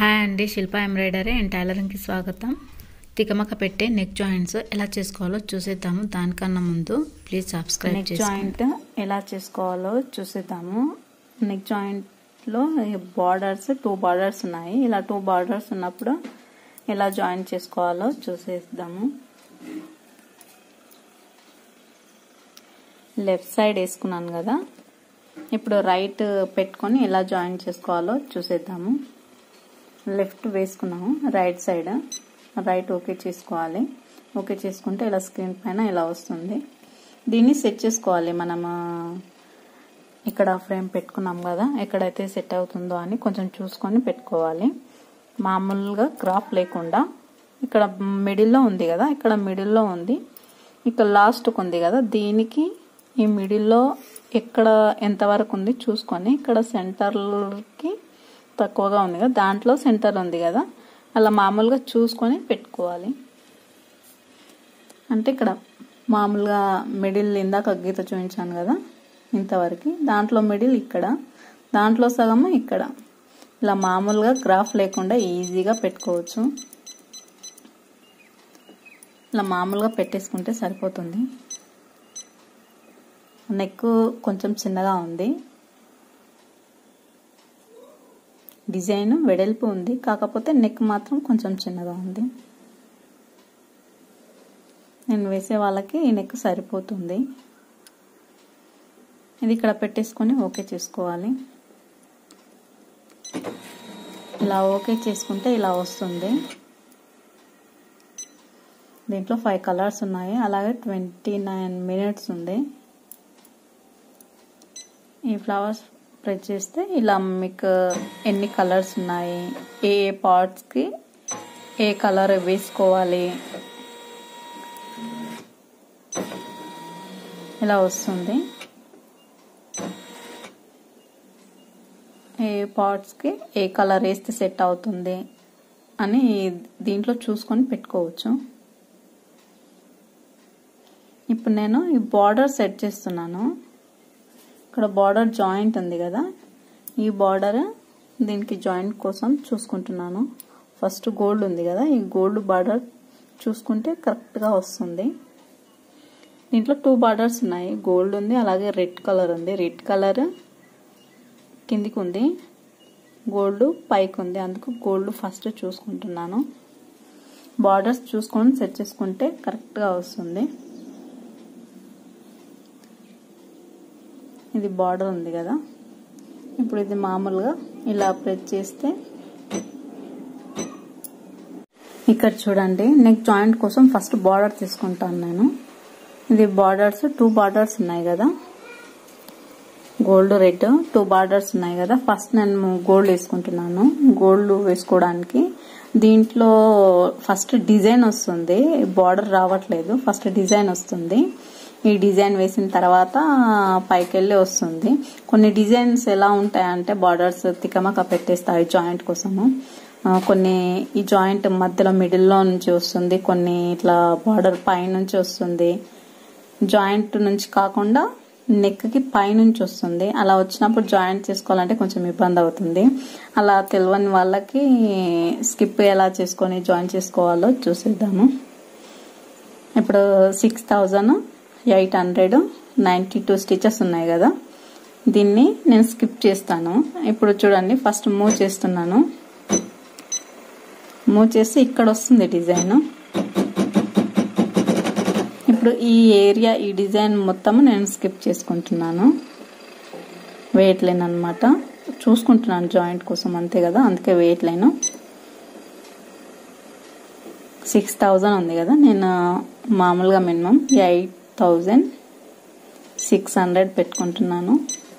hi అండి శిల్ప embroidery and టైలరింగ్కి స్వాగతం తికమక పెట్టే నెక్ జాయింట్స్ ఎలా చేసుకోవాలో చూసేద్దాము దానికన్నా ముందు ప్లీజ్ సబ్స్క్రైబ్ నెక్ చేసుకోండి జాయింట్ ఎలా చేసుకోవాలో చూసేద్దాము నెక్ జాయింట్లో బార్డర్స్ టూ బార్డర్స్ ఉన్నాయి ఇలా టూ బార్డర్స్ ఉన్నప్పుడు ఎలా జాయిన్ చేసుకోవాలో చూసేద్దాము లెఫ్ట్ సైడ్ వేసుకున్నాను కదా ఇప్పుడు రైట్ పెట్టుకొని ఎలా జాయిన్ చేసుకోవాలో చూసేద్దాము లెఫ్ట్ వేసుకున్నాము రైట్ సైడ్ రైట్ ఓకే చేసుకోవాలి ఓకే చేసుకుంటే ఇలా స్క్రీన్ పైన ఇలా వస్తుంది దీన్ని సెట్ చేసుకోవాలి మనం ఇక్కడ ఫ్రేమ్ పెట్టుకున్నాం కదా ఎక్కడైతే సెట్ అవుతుందో అని కొంచెం చూసుకొని పెట్టుకోవాలి మామూలుగా క్రాప్ లేకుండా ఇక్కడ మిడిల్లో ఉంది కదా ఇక్కడ మిడిల్లో ఉంది ఇక్కడ లాస్ట్కి ఉంది కదా దీనికి ఈ మిడిల్లో ఎక్కడ ఎంతవరకు ఉంది చూసుకొని ఇక్కడ సెంటర్కి తక్కువగా ఉంది కదా దాంట్లో సెంటర్ ఉంది కదా అలా మామూలుగా చూసుకొని పెట్టుకోవాలి అంటే ఇక్కడ మామూలుగా మిడిల్ ఇందాక గీత చూపించాను కదా ఇంతవరకు దాంట్లో మిడిల్ ఇక్కడ దాంట్లో సగము ఇక్కడ ఇలా మామూలుగా గ్రాఫ్ లేకుండా ఈజీగా పెట్టుకోవచ్చు ఇలా మామూలుగా పెట్టేసుకుంటే సరిపోతుంది నెక్ కొంచెం చిన్నగా ఉంది డిజైన్ వెడల్పు ఉంది కాకపోతే నెక్ మాత్రం కొంచెం చిన్నగా ఉంది నేను వేసే వాళ్ళకి ఈ నెక్ సరిపోతుంది ఇది ఇక్కడ పెట్టేసుకొని ఓకే చేసుకోవాలి ఇలా ఓకే చేసుకుంటే ఇలా వస్తుంది దీంట్లో ఫైవ్ కలర్స్ ఉన్నాయి అలాగే ట్వంటీ నైన్ మినిట్స్ ఉంది ఈ ఫ్లవర్స్ ప్రెస్ చేస్తే ఇలా మీకు ఎన్ని కలర్స్ ఉన్నాయి ఏ ఏ పార్ట్స్కి ఏ కలర్ వేసుకోవాలి ఇలా వస్తుంది ఏ పార్ట్స్కి ఏ కలర్ వేస్తే సెట్ అవుతుంది అని దీంట్లో చూసుకొని పెట్టుకోవచ్చు ఇప్పుడు నేను ఈ బార్డర్ సెట్ చేస్తున్నాను ఇక్కడ బార్డర్ జాయింట్ ఉంది కదా ఈ బార్డర్ దీనికి జాయింట్ కోసం చూసుకుంటున్నాను ఫస్ట్ గోల్డ్ ఉంది కదా ఈ గోల్డ్ బార్డర్ చూసుకుంటే కరెక్ట్గా వస్తుంది దీంట్లో టూ బార్డర్స్ ఉన్నాయి గోల్డ్ ఉంది అలాగే రెడ్ కలర్ ఉంది రెడ్ కలర్ కిందికి ఉంది గోల్డ్ పైకి ఉంది అందుకు గోల్డ్ ఫస్ట్ చూసుకుంటున్నాను బార్డర్స్ చూసుకొని సెట్ చేసుకుంటే కరెక్ట్గా వస్తుంది ఇది బార్డర్ ఉంది కదా ఇప్పుడు ఇది మామూలుగా ఇలా ప్రెస్ చేస్తే ఇక్కడ చూడండి నెక్ జాయింట్ కోసం ఫస్ట్ బార్డర్ తీసుకుంటాను నేను ఇది బార్డర్స్ టూ బార్డర్స్ ఉన్నాయి కదా గోల్డ్ రెడ్ టూ బార్డర్స్ ఉన్నాయి కదా ఫస్ట్ నేను గోల్డ్ వేసుకుంటున్నాను గోల్డ్ వేసుకోవడానికి దీంట్లో ఫస్ట్ డిజైన్ వస్తుంది బార్డర్ రావట్లేదు ఫస్ట్ డిజైన్ వస్తుంది ఈ డిజైన్ వేసిన తర్వాత పైకి వెళ్ళి వస్తుంది కొన్ని డిజైన్స్ ఎలా ఉంటాయంటే బార్డర్స్ తికమక పెట్టేస్తాయి జాయింట్ కోసము కొన్ని ఈ జాయింట్ మధ్యలో మిడిల్లో నుంచి వస్తుంది కొన్ని ఇట్లా బార్డర్ పై నుంచి వస్తుంది జాయింట్ నుంచి కాకుండా నెక్ కి పైనుంచి వస్తుంది అలా వచ్చినప్పుడు జాయింట్ చేసుకోవాలంటే కొంచెం ఇబ్బంది అవుతుంది అలా తెలియని వాళ్ళకి స్కిప్ ఎలా చేసుకొని జాయిన్ చేసుకోవాలో చూసేద్దాము ఇప్పుడు six thousand eight hundred ninety two stitches ఉన్నాయి కదా దీన్ని నేను స్కిప్ చేస్తాను ఇప్పుడు చూడండి ఫస్ట్ మూవ్ చేస్తున్నాను మూవ్ చేసి ఇక్కడ వస్తుంది డిజైన్ ఇప్పుడు ఈ ఏరియా ఈ డిజైన్ మొత్తం నేను స్కిప్ చేసుకుంటున్నాను వెయిట్ లేన్ అనమాట చూసుకుంటున్నాను జాయింట్ కోసం అంతే కదా అందుకే వెయిట్ లేను సిక్స్ థౌజండ్ ఉంది కదా నేను మామూలుగా minimum eight thousand six hundred పెట్టుకుంటున్నాను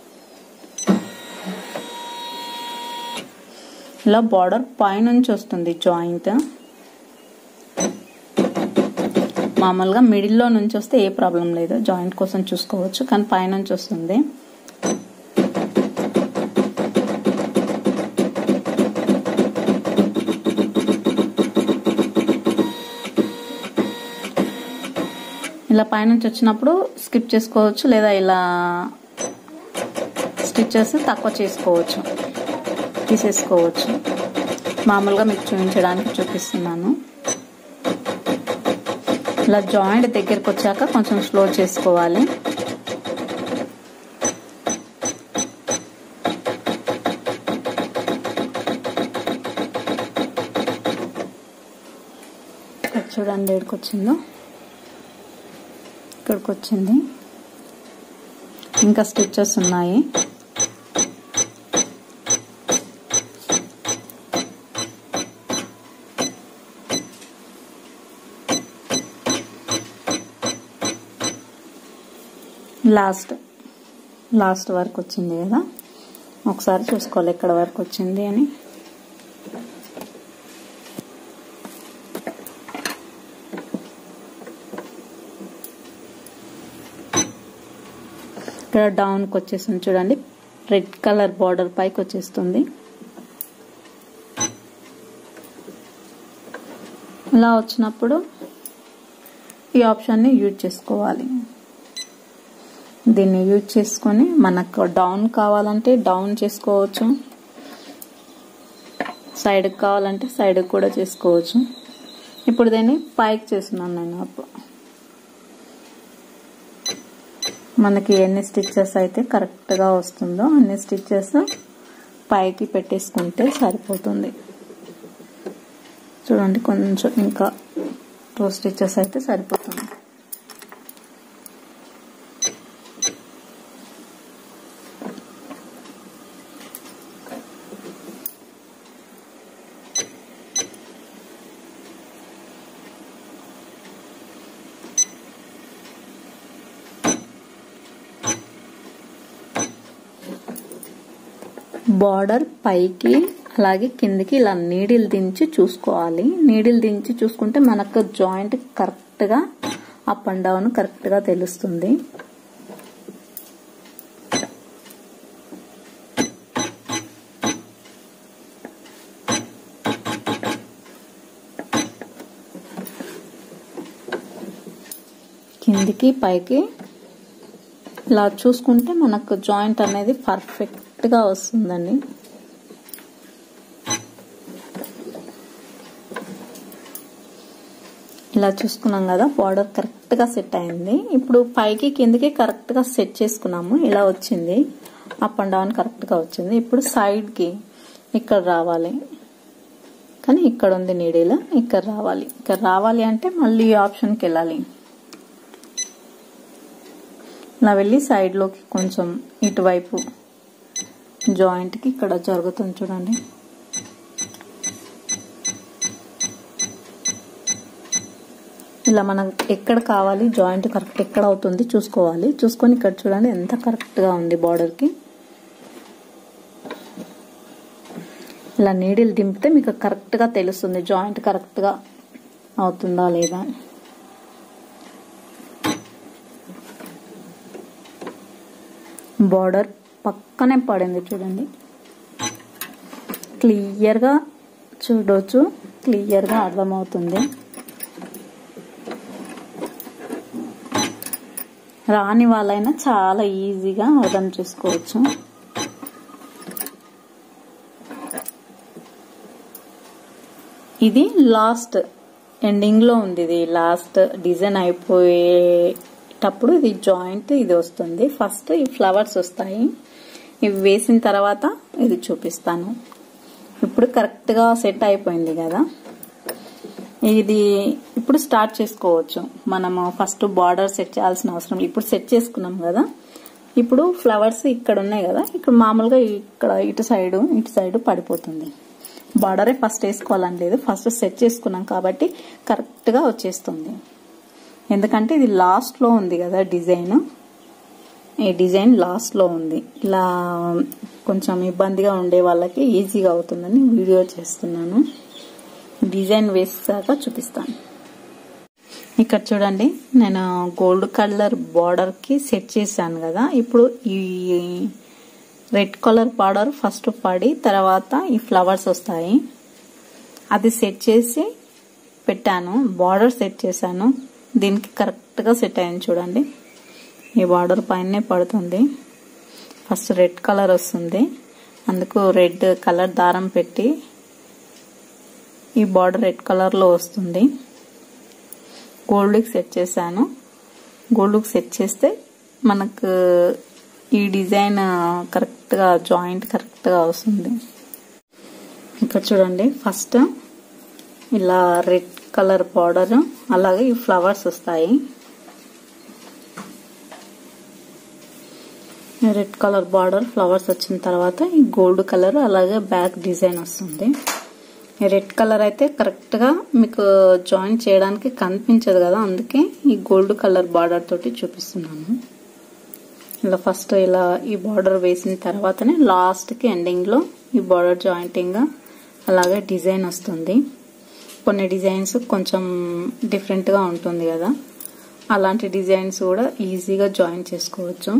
ఇలా బార్డర్ పైనుంచి వస్తుంది జాయింట్ మామూలుగా మిడిల్లో నుంచి వస్తే ఏ ప్రాబ్లం లేదు జాయింట్ కోసం చూసుకోవచ్చు కానీ పైనుంచి వస్తుంది ఇలా పైనుంచి వచ్చినప్పుడు స్కిప్ చేసుకోవచ్చు లేదా ఇలా స్టిచెస్ తక్కువ చేసుకోవచ్చు తీసేసుకోవచ్చు మామూలుగా మీకు చూపించడానికి చూపిస్తున్నాను ఇలా జాయింట్ దగ్గరికి వచ్చాక కొంచెం స్లో చేసుకోవాలి చూడండి ఎక్కడికి వచ్చిందో ఇక్కడికి వచ్చింది ఇంకా స్టిచ్చెస్ ఉన్నాయి లాస్ట్ లాస్ట్ వరకు వచ్చింది కదా ఒకసారి చూసుకోవాలి ఎక్కడ వరకు వచ్చింది అని ఇక్కడ డౌన్కి వచ్చేస్తుంది చూడండి రెడ్ కలర్ బార్డర్ పైకి వచ్చేస్తుంది ఇలా వచ్చినప్పుడు ఈ ఆప్షన్ని యూజ్ చేసుకోవాలి దీన్ని యూజ్ చేసుకొని మనకు డౌన్ కావాలంటే డౌన్ చేసుకోవచ్చు సైడ్కి కావాలంటే సైడ్కి కూడా చేసుకోవచ్చు ఇప్పుడు దీన్ని పైకి చేస్తున్నాను నేను అప్పుడు మనకి ఎన్ని స్టిచ్చెస్ అయితే కరెక్ట్గా వస్తుందో అన్ని స్టిచ్చెస్ పైకి పెట్టేసుకుంటే సరిపోతుంది చూడండి కొంచెం ఇంకా టూ స్టిచ్చెస్ అయితే సరిపోతుంది బార్డర్ పైకి అలాగే కిందికి ఇలా నీడిల్ దించి చూసుకోవాలి నీడిల్ దించి చూసుకుంటే మనకు జాయింట్ కరెక్ట్గా అప్ అండ్ డౌన్ కరెక్ట్గా తెలుస్తుంది కిందికి పైకి ఇలా చూసుకుంటే మనకు జాయింట్ అనేది పర్ఫెక్ట్గా వస్తుందండి ఇలా చూసుకున్నాం కదా బార్డర్ కరెక్ట్గా సెట్ అయింది ఇప్పుడు పైకి కిందికి కరెక్ట్గా సెట్ చేసుకున్నాము ఇలా వచ్చింది అప్ అండ్ డౌన్ కరెక్ట్గా వచ్చింది ఇప్పుడు సైడ్కి ఇక్కడ రావాలి కానీ ఇక్కడ ఉంది నీడిలో ఇక్కడ రావాలి ఇక్కడ రావాలి అంటే మళ్ళీ ఈ ఆప్షన్కి వెళ్ళాలి ఇలా వెళ్ళి సైడ్లోకి కొంచెం ఇటువైపు జాయింట్కి ఇక్కడ జరుగుతుంది చూడండి ఇలా మనం ఎక్కడ కావాలి జాయింట్ కరెక్ట్ ఎక్కడ అవుతుంది చూసుకోవాలి చూసుకొని ఇక్కడ చూడండి ఎంత కరెక్ట్గా ఉంది బార్డర్కి ఇలా నీడిల్ దింపితే మీకు కరెక్ట్గా తెలుస్తుంది జాయింట్ కరెక్ట్గా అవుతుందా లేదా బార్డర్ పక్కనే పడింది చూడండి క్లియర్గా చూడవచ్చు క్లియర్గా అర్థమవుతుంది రాని వాళ్ళైనా చాలా ఈజీగా అర్థం చేసుకోవచ్చు ఇది లాస్ట్ ఎండింగ్లో ఉంది ఇది లాస్ట్ డిజైన్ అయిపోయేటప్పుడు ఇది జాయింట్ ఇది వస్తుంది ఫస్ట్ ఈ ఫ్లవర్స్ వస్తాయి ఇవి వేసిన తర్వాత ఇది చూపిస్తాను ఇప్పుడు కరెక్ట్గా సెట్ అయిపోయింది కదా ఇది ఇప్పుడు స్టార్ట్ చేసుకోవచ్చు మనము ఫస్ట్ బార్డర్ సెట్ చేయాల్సిన అవసరం ఇప్పుడు సెట్ చేసుకున్నాం కదా ఇప్పుడు ఫ్లవర్స్ ఇక్కడ ఉన్నాయి కదా ఇక్కడ మామూలుగా ఇక్కడ ఇటు సైడు ఇటు సైడు పడిపోతుంది బార్డరే ఫస్ట్ వేసుకోవాలని లేదు ఫస్ట్ సెట్ చేసుకున్నాం కాబట్టి కరెక్ట్గా వచ్చేస్తుంది ఎందుకంటే ఇది లాస్ట్లో ఉంది కదా డిజైన్ ఈ డిజైన్ లాస్ట్లో ఉంది ఇలా కొంచెం ఇబ్బందిగా ఉండే వాళ్ళకి ఈజీగా అవుతుందని వీడియో చేస్తున్నాను డిజైన్ వేసాక చూపిస్తాను ఇక్కడ చూడండి నేను గోల్డ్ కలర్ బార్డర్కి సెట్ చేశాను కదా ఇప్పుడు ఈ రెడ్ కలర్ బార్డర్ ఫస్ట్ పడి తర్వాత ఈ ఫ్లవర్స్ వస్తాయి అది సెట్ చేసి పెట్టాను బార్డర్ సెట్ చేశాను దీనికి కరెక్ట్గా సెట్ అయింది చూడండి ఈ బార్డర్ పైనే పడుతుంది ఫస్ట్ రెడ్ కలర్ వస్తుంది అందుకు రెడ్ కలర్ దారం పెట్టి ఈ బార్డర్ రెడ్ కలర్లో వస్తుంది గోల్డ్కి సెట్ చేశాను గోల్డ్కి సెట్ చేస్తే మనకు ఈ డిజైన్ కరెక్ట్గా జాయింట్ కరెక్ట్గా వస్తుంది ఇక్కడ చూడండి ఫస్ట్ ఇలా రెడ్ కలర్ బార్డర్ అలాగే ఈ ఫ్లవర్స్ వస్తాయి రెడ్ కలర్ బార్డర్ ఫ్లవర్స్ వచ్చిన తర్వాత ఈ గోల్డ్ కలర్ అలాగే బ్యాక్ డిజైన్ వస్తుంది రెడ్ కలర్ అయితే కరెక్ట్గా మీకు జాయిన్ చేయడానికి కనిపించదు కదా అందుకే ఈ గోల్డ్ కలర్ బార్డర్ తోటి చూపిస్తున్నాను ఇలా ఫస్ట్ ఇలా ఈ బార్డర్ వేసిన తర్వాతనే లాస్ట్కి ఎండింగ్లో ఈ బార్డర్ జాయింటింగ్ అలాగే డిజైన్ వస్తుంది కొన్ని డిజైన్స్ కొంచెం డిఫరెంట్గా ఉంటుంది కదా అలాంటి డిజైన్స్ కూడా ఈజీగా జాయిన్ చేసుకోవచ్చు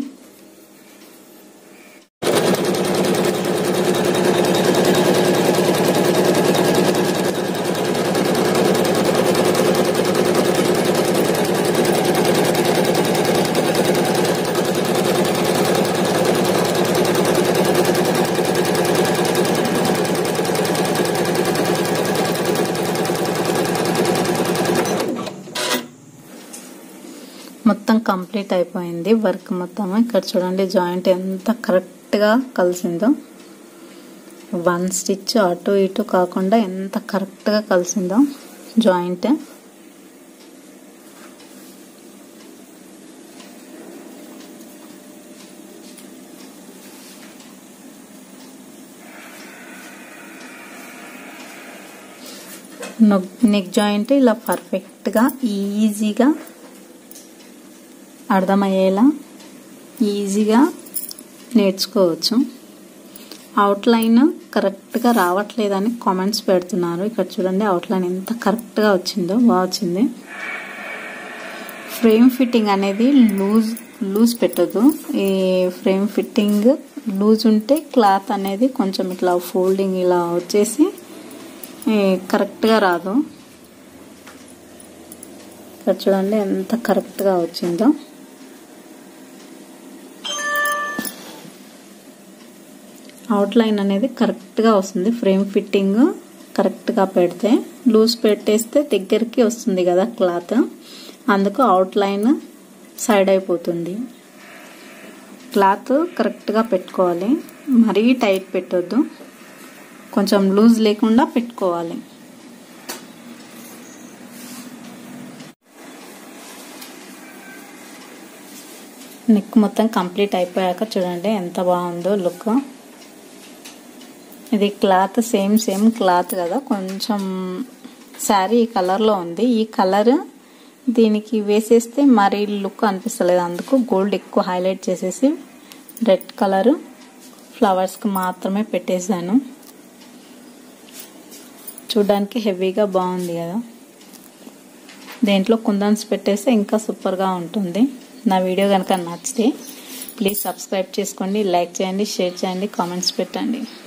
మొత్తం కంప్లీట్ అయిపోయింది వర్క్ మొత్తం ఇక్కడ చూడండి జాయింట్ ఎంత కరెక్ట్గా కలిసిందో వన్ స్టిచ్ అటు ఇటు కాకుండా ఎంత కరెక్ట్గా కలిసిందో జాయింట్ నెక్ జాయింట్ ఇలా పర్ఫెక్ట్గా ఈజీగా అర్థమయ్యేలా ఈజీగా నేర్చుకోవచ్చు అవుట్లైన్ కరెక్ట్గా రావట్లేదని కామెంట్స్ పెడుతున్నారు ఇక్కడ చూడండి అవుట్లైన్ ఎంత కరెక్ట్గా వచ్చిందో బాగా వచ్చింది ఫ్రేమ్ ఫిట్టింగ్ అనేది లూజ్ లూజ్ పెట్టదు ఈ ఫ్రేమ్ ఫిట్టింగ్ లూజ్ ఉంటే క్లాత్ అనేది కొంచెం ఇట్లా ఫోల్డింగ్ ఇలా వచ్చేసి కరెక్ట్గా రాదు ఇక్కడ చూడండి ఎంత కరెక్ట్గా వచ్చిందో అవుట్లైన్ అనేది కరెక్ట్గా వస్తుంది ఫ్రేమ్ ఫిట్టింగ్ కరెక్ట్గా పెడితే లూజ్ పెట్టేస్తే దగ్గరికి వస్తుంది కదా క్లాత్ అందుకు అవుట్లైన్ సైడ్ అయిపోతుంది క్లాత్ కరెక్ట్గా పెట్టుకోవాలి మరీ టైట్ పెట్టొద్దు కొంచెం లూజ్ లేకుండా పెట్టుకోవాలి నెక్ మొత్తం కంప్లీట్ అయిపోయాక చూడండి ఎంత బాగుందో లుక్ ఇది క్లాత్ సేమ్ సేమ్ క్లాత్ కదా కొంచెం శారీ ఈ కలర్లో ఉంది ఈ కలర్ దీనికి వేసేస్తే మరీ లుక్ అనిపిస్తలేదు అందుకు గోల్డ్ ఎక్కువ హైలైట్ చేసేసి రెడ్ కలర్ ఫ్లవర్స్కి మాత్రమే పెట్టేశాను చూడడానికి హెవీగా బాగుంది కదా దేంట్లో కుందన్స్ పెట్టేస్తే ఇంకా సూపర్గా ఉంటుంది నా వీడియో కనుక నచ్చితే ప్లీజ్ సబ్స్క్రైబ్ చేసుకోండి లైక్ చేయండి షేర్ చేయండి కామెంట్స్ పెట్టండి